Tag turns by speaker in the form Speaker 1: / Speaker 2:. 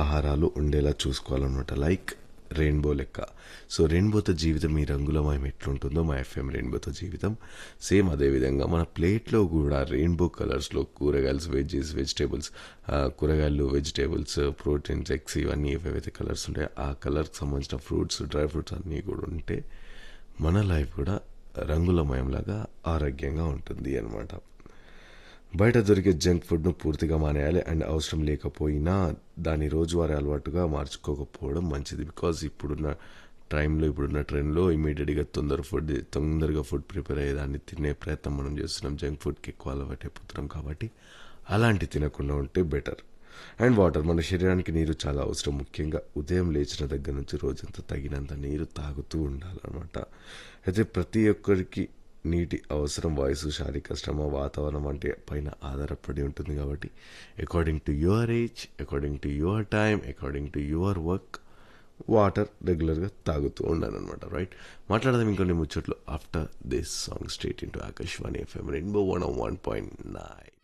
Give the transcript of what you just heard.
Speaker 1: ఆహారాలు ఉండేలా చూసుకోవాలన్నమాట లైక్ రెయిన్బో లెక్క సో రెయిన్బోతో జీవితం ఈ రంగులమయం ఎట్లుంటుందో మా ఎఫ్ఎం రెయిన్బోతో జీవితం సేమ్ అదే విధంగా మన ప్లేట్లో కూడా రెయిన్బో కలర్స్లో కూరగాయలు వెజ్జెస్ వెజిటేబుల్స్ కూరగాయలు వెజిటేబుల్స్ ప్రోటీన్స్ ఎగ్స్ ఇవన్నీ ఏవైతే కలర్స్ ఉంటాయో ఆ కలర్కి సంబంధించిన ఫ్రూట్స్ డ్రై ఫ్రూట్స్ అన్నీ కూడా ఉంటే మన లైఫ్ కూడా రంగులమయంలాగా ఆరోగ్యంగా ఉంటుంది అనమాట బయట దొరికే జంక్ ఫుడ్ను పూర్తిగా మానేయాలి అండ్ అవసరం లేకపోయినా దాని రోజువారీ అలవాటుగా మార్చుకోకపోవడం మంచిది బికాజ్ ఇప్పుడున్న టైంలో ఇప్పుడున్న ట్రెండ్లో ఇమీడియట్గా తొందర ఫుడ్ తొందరగా ఫుడ్ ప్రిపేర్ అయ్యేదాన్ని తినే ప్రయత్నం మనం చేస్తున్నాం జంక్ ఫుడ్కి ఎక్కువ అలవాటు అయిపోతున్నాం కాబట్టి అలాంటి తినకుండా ఉంటే బెటర్ అండ్ వాటర్ మన శరీరానికి నీరు చాలా అవసరం ముఖ్యంగా ఉదయం లేచిన దగ్గర నుంచి రోజంతా తగినంత నీరు తాగుతూ ఉండాలన్నమాట అయితే ప్రతి ఒక్కరికి నీటి అవసరం వయసు శారీరక శ్రమ వాతావరణం వంటి పైన ఆధారపడి ఉంటుంది కాబట్టి according to your age according to your time according to your work water రెగ్యులర్గా తాగుతూ ఉండాలి అనమాట రైట్ మాట్లాడదాం ఇంకొన్ని ముచ్చట్లు after this song state into Akashvani FM rainbow one one point nine